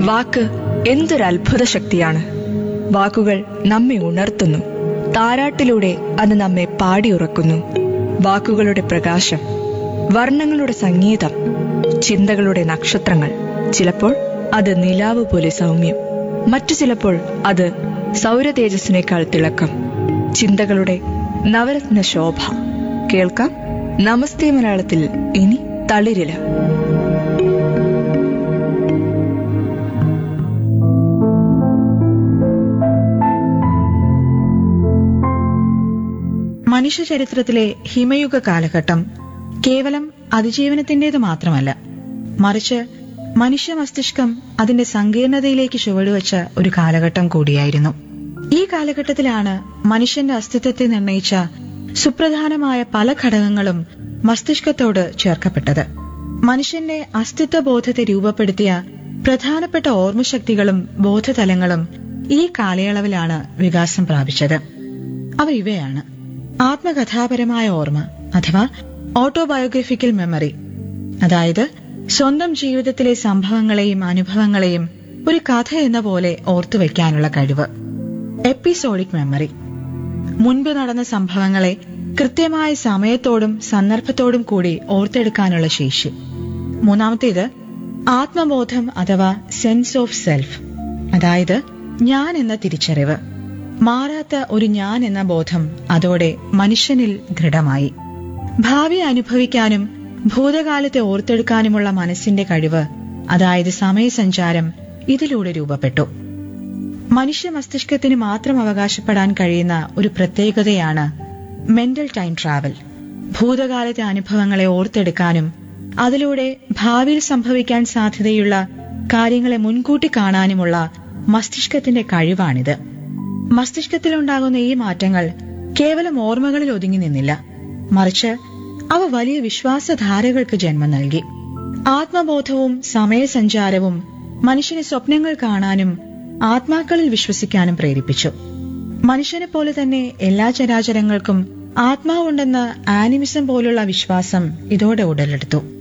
വാക്ക് എന്തൊരു അത്ഭുത ശക്തിയാണ് വാക്കുകൾ നമ്മെ ഉണർത്തുന്നു താരാട്ടിലൂടെ അത് നമ്മെ പാടിയുറക്കുന്നു വാക്കുകളുടെ പ്രകാശം വർണ്ണങ്ങളുടെ സംഗീതം ചിന്തകളുടെ നക്ഷത്രങ്ങൾ ചിലപ്പോൾ അത് നിലാവ് പോലെ സൗമ്യം മറ്റു ചിലപ്പോൾ അത് സൗരതേജസ്സിനേക്കാൾ തിളക്കം ചിന്തകളുടെ നവരത്ന ശോഭ കേൾക്കാം നമസ്തേ മലയാളത്തിൽ ഇനി തളിരില മനുഷ്യ ചരിത്രത്തിലെ ഹിമയുഗ കാലഘട്ടം കേവലം അതിജീവനത്തിന്റേത് മാത്രമല്ല മറിച്ച് മനുഷ്യ മസ്തിഷ്കം അതിന്റെ സങ്കീർണതയിലേക്ക് ചുവടുവെച്ച ഒരു കാലഘട്ടം കൂടിയായിരുന്നു ഈ കാലഘട്ടത്തിലാണ് മനുഷ്യന്റെ അസ്തിത്വത്തെ നിർണയിച്ച സുപ്രധാനമായ പല ഘടകങ്ങളും മസ്തിഷ്കത്തോട് ചേർക്കപ്പെട്ടത് മനുഷ്യന്റെ അസ്തിത്വ ബോധത്തെ രൂപപ്പെടുത്തിയ പ്രധാനപ്പെട്ട ഓർമ്മശക്തികളും ബോധതലങ്ങളും ഈ കാലയളവിലാണ് വികാസം പ്രാപിച്ചത് അവ ഇവയാണ് ആത്മകഥാപരമായ ഓർമ്മ അഥവാ ഓട്ടോബയോഗ്രഫിക്കൽ മെമ്മറി അതായത് സ്വന്തം ജീവിതത്തിലെ സംഭവങ്ങളെയും അനുഭവങ്ങളെയും ഒരു കഥ എന്ന പോലെ ഓർത്തുവെക്കാനുള്ള കഴിവ് എപ്പിസോഡിക് മെമ്മറി മുൻപ് നടന്ന സംഭവങ്ങളെ കൃത്യമായ സമയത്തോടും സന്ദർഭത്തോടും കൂടി ഓർത്തെടുക്കാനുള്ള ശേഷി മൂന്നാമത്തേത് ആത്മബോധം അഥവാ സെൻസ് ഓഫ് സെൽഫ് അതായത് ഞാൻ എന്ന തിരിച്ചറിവ് മാറാത്ത ഒരു ഞാൻ എന്ന ബോധം അതോടെ മനുഷ്യനിൽ ദൃഢമായി ഭാവി അനുഭവിക്കാനും ഭൂതകാലത്തെ ഓർത്തെടുക്കാനുമുള്ള മനസ്സിന്റെ കഴിവ് അതായത് സമയസഞ്ചാരം ഇതിലൂടെ രൂപപ്പെട്ടു മനുഷ്യ മസ്തിഷ്കത്തിന് മാത്രം അവകാശപ്പെടാൻ കഴിയുന്ന ഒരു പ്രത്യേകതയാണ് മെന്റൽ ടൈം ട്രാവൽ ഭൂതകാലത്തെ അനുഭവങ്ങളെ ഓർത്തെടുക്കാനും അതിലൂടെ ഭാവിയിൽ സംഭവിക്കാൻ സാധ്യതയുള്ള കാര്യങ്ങളെ മുൻകൂട്ടി കാണാനുമുള്ള മസ്തിഷ്കത്തിന്റെ കഴിവാണിത് മസ്തിഷ്കത്തിലുണ്ടാകുന്ന ഈ മാറ്റങ്ങൾ കേവലം ഓർമ്മകളിൽ ഒതുങ്ങി നിന്നില്ല മറിച്ച് അവ വലിയ വിശ്വാസധാരകൾക്ക് ജന്മം നൽകി ആത്മബോധവും സമയസഞ്ചാരവും മനുഷ്യനെ സ്വപ്നങ്ങൾ കാണാനും ആത്മാക്കളിൽ വിശ്വസിക്കാനും പ്രേരിപ്പിച്ചു മനുഷ്യനെ പോലെ തന്നെ എല്ലാ ചരാചരങ്ങൾക്കും ആത്മാവുണ്ടെന്ന ആനിമിസം പോലുള്ള വിശ്വാസം ഇതോടെ ഉടലെടുത്തു